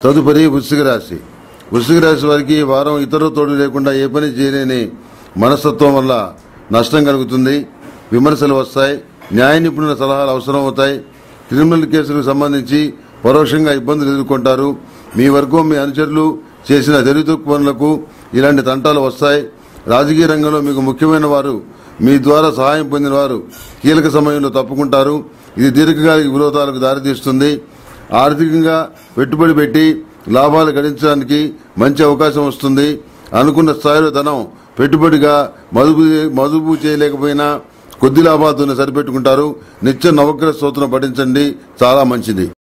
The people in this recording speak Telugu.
తదుపరి వృశ్చిక రాశి వృశ్చిక రాశి వారికి ఈ వారం ఇతరుల తోడు లేకుండా ఏ పని చేయలేని మనస్తత్వం వల్ల నష్టం కలుగుతుంది విమర్శలు వస్తాయి న్యాయ నిపుణుల సలహాలు అవసరం అవుతాయి క్రిమినల్ కేసులకు సంబంధించి పరోక్షంగా ఇబ్బందులు ఎదుర్కొంటారు మీ వర్గం మీ అనుచరులు చేసిన తెలివి పనులకు ఇలాంటి తంటాలు వస్తాయి రాజకీయ రంగంలో మీకు ముఖ్యమైన వారు మీ ద్వారా సహాయం పొందిన వారు కీలక సమయంలో తప్పుకుంటారు ఇది దీర్ఘకాలిక విరోధాలకు దారితీస్తుంది ఆర్థికంగా పెట్టుబడి పెట్టి లాభాలు గడించడానికి మంచి అవకాశం వస్తుంది అనుకున్న స్థాయిలో ధనం పెట్టుబడిగా మదుపు మదుపు చేయలేకపోయినా కొద్ది లాభాలతోనే సరిపెట్టుకుంటారు నిత్యం నవగ్రహ స్తోత్రం పఠించండి చాలా మంచిది